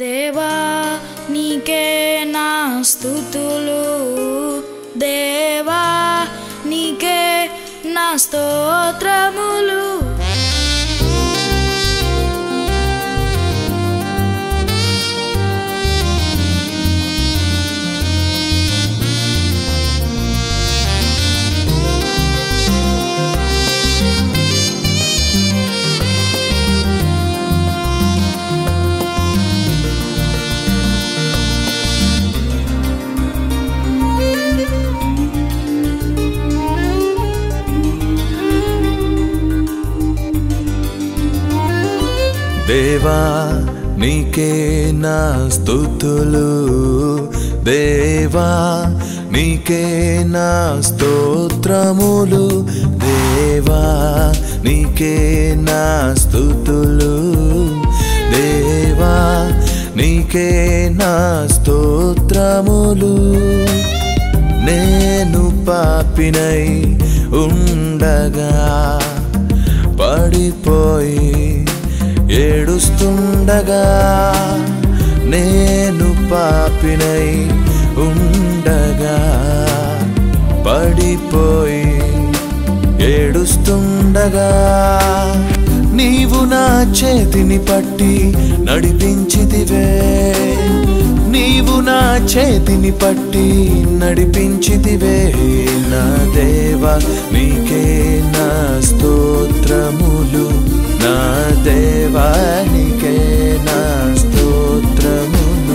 దేవా నీకే నా స్థుతులు దేవా నీకే నా స్తోత్రములు దేవా నీకే నా స్థుతులు దేవా నీకే నా స్తోత్రములు దేవా నీకే నా స్థుతులు దేవా నీకే నా స్తోత్రములు నేను పాపినై ఉండగా పడిపోయి ఏడుస్తుండగా నేను పాపినై ఉండగా పడిపోయి ఏడుస్తుండగా నీవు నా చేతిని పట్టి నడిపించితివే నీవు నా చేతిని పట్టి నడిపించితివే నా దేవా నీకే నా స్తోత్రములు నా దేవా నీకే నా స్తోత్రములు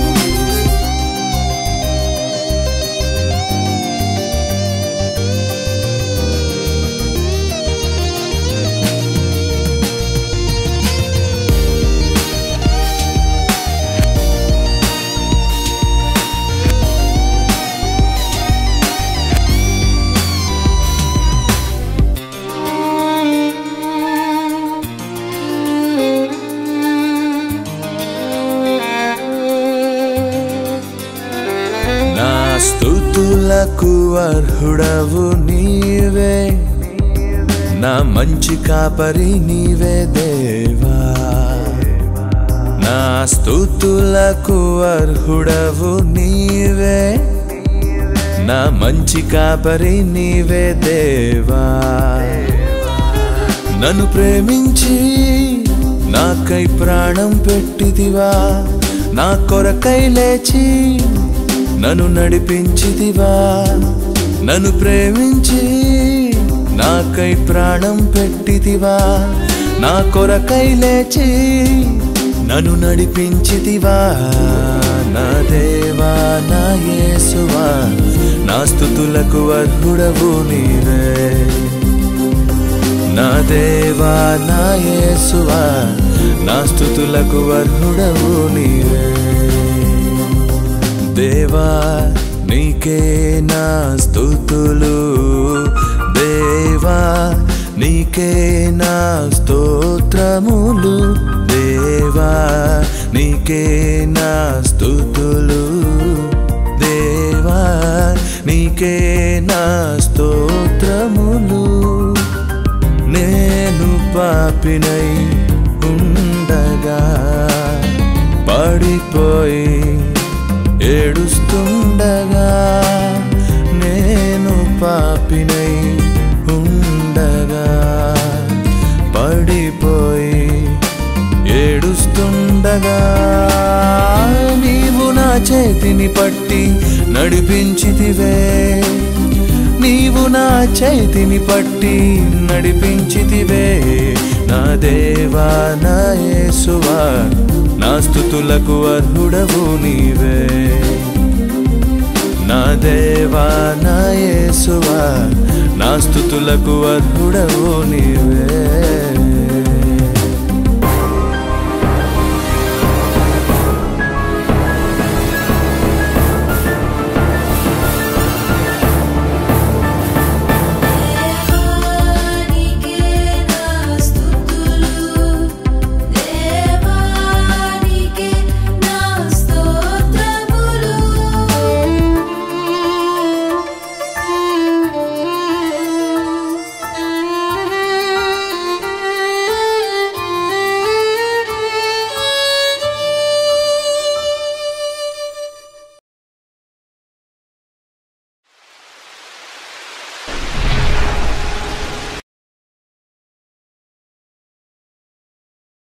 నా స్థుతులకు అర్హుడవు నీవే నా మంచి కాపరి నీవే దేవా నా స్థుతులకు అర్హుడవు నీవే నా మంచి కాపరి నీవే దేవా నన్ను ప్రేమించి నాకై ప్రాణం పెట్టిదివా నా కొరకై లేచి నన్ను నడిపించిదివా నన్ను ప్రేమించి నాకై ప్రాణం పెట్టిదివా నా కొరకై లేచి నన్ను నడిపించిదివా నా దేవా నా యేసువా నా స్థుతులకు అర్హుడవు నీవే నా దేవా నా యేసువా నా స్థుతులకు అర్హుడవు నీవే దేవా నీకే నా స్థుతులు దేవా నీకే నా స్తోత్రములు దేవా నీకే నా స్థుతులు దేవా నీకే నా స్తోత్రములు నేను పాపినై ఉండగా పడిపోయి ఏడుస్తుండగా నేను పాపినై ఉండగా పడిపోయి ఏడుస్తుండగా నీవు నా చేతిని పట్టి నడిపించితివే నీవు నా చేతిని పట్టి నడిపించితివే నా దేవా నా యేసువా నా స్థుతులకు అర్హుడవు నీవే నా దేవా నా యేసువా నా స్థుతులకు అర్హుడవు నీవే